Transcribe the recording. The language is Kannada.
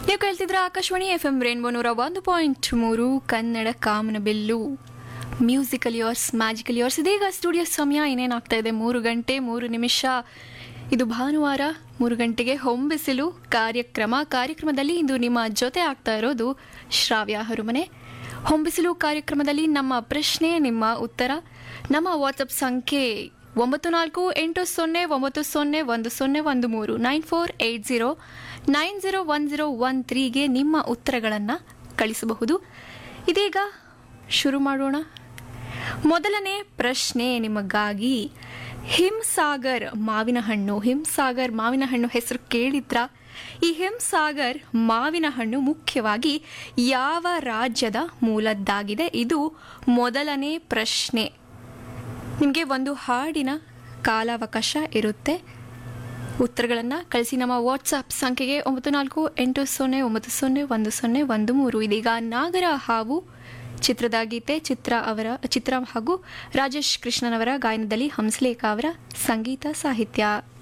ನೀವು ಕೇಳ್ತಿದ್ರ ಆಕಾಶವಾಣಿ ಎಫ್ ಎಂ ರೇನ್ಬೋ ನೂರ ಒಂದು ಪಾಯಿಂಟ್ ಮೂರು ಕನ್ನಡ ಕಾಮನ ಬಿಲ್ಲು ಮ್ಯೂಸಿಕಲ್ ಯೋರ್ಸ್ ಮ್ಯಾಜಿಕಲ್ ಯೋರ್ಸ್ ಇದೀಗ ಸ್ಟುಡಿಯೋ ಸಮಯ ಏನೇನಾಗ್ತಾ ಇದೆ ಮೂರು ಗಂಟೆ ಮೂರು ನಿಮಿಷ ಇದು ಭಾನುವಾರ ಮೂರು ಗಂಟೆಗೆ ಹೊಂಬಿಸಿಲು ಕಾರ್ಯಕ್ರಮ ಕಾರ್ಯಕ್ರಮದಲ್ಲಿ ಇಂದು ನಿಮ್ಮ ಜೊತೆ ಆಗ್ತಾ ಇರೋದು ಶ್ರಾವ್ಯ ಹರುಮನೆ ಹೊಂಬಿಸಿಲು ಕಾರ್ಯಕ್ರಮದಲ್ಲಿ ನಮ್ಮ ಪ್ರಶ್ನೆ ನಿಮ್ಮ ಉತ್ತರ ನಮ್ಮ ವಾಟ್ಸಪ್ ಸಂಖ್ಯೆ ಒಂಬತ್ತು ನಾಲ್ಕು ಎಂಟು ಸೊನ್ನೆ ಒಂಬತ್ತು ಸೊನ್ನೆ ಒಂದು ಸೊನ್ನೆ ಒಂದು ಮೂರು nine four eight zero nine zero one zero one ತ್ರೀಗೆ ನಿಮ್ಮ ಉತ್ತರಗಳನ್ನು ಕಳಿಸಬಹುದು ಇದೀಗ ಶುರು ಮಾಡೋಣ ಮೊದಲನೇ ಪ್ರಶ್ನೆ ನಿಮಗಾಗಿ ಹಿಮ್ಸಾಗರ್ ಮಾವಿನ ಹಣ್ಣು ಹಿಮ್ಸಾಗರ್ ಮಾವಿನ ಹಣ್ಣು ಹೆಸರು ಕೇಳಿದ್ರ ಈ ಹಿಮ್ಸಾಗರ್ ಮಾವಿನ ಹಣ್ಣು ಮುಖ್ಯವಾಗಿ ಯಾವ ರಾಜ್ಯದ ಮೂಲದ್ದಾಗಿದೆ ಇದು ಮೊದಲನೇ ಪ್ರಶ್ನೆ ನಿಮಗೆ ಒಂದು ಹಾಡಿನ ಕಾಲಾವಕಾಶ ಇರುತ್ತೆ ಉತ್ತರಗಳನ್ನು ಕಳಿಸಿ ನಮ್ಮ ವಾಟ್ಸಪ್ ಸಂಖ್ಯೆಗೆ ಒಂಬತ್ತು ನಾಲ್ಕು ಎಂಟು ಸೊನ್ನೆ ಒಂಬತ್ತು ಸೊನ್ನೆ ಒಂದು ಸೊನ್ನೆ ಒಂದು ಮೂರು ಇದೀಗ ನಾಗರ ಹಾವು ಚಿತ್ರದ ಗೀತೆ ಚಿತ್ರ ಅವರ ಚಿತ್ರ ಹಾಗೂ ರಾಜೇಶ್ ಕೃಷ್ಣನವರ ಗಾಯನದಲ್ಲಿ ಹಂಸಲೇಖ ಅವರ ಸಂಗೀತ ಸಾಹಿತ್ಯ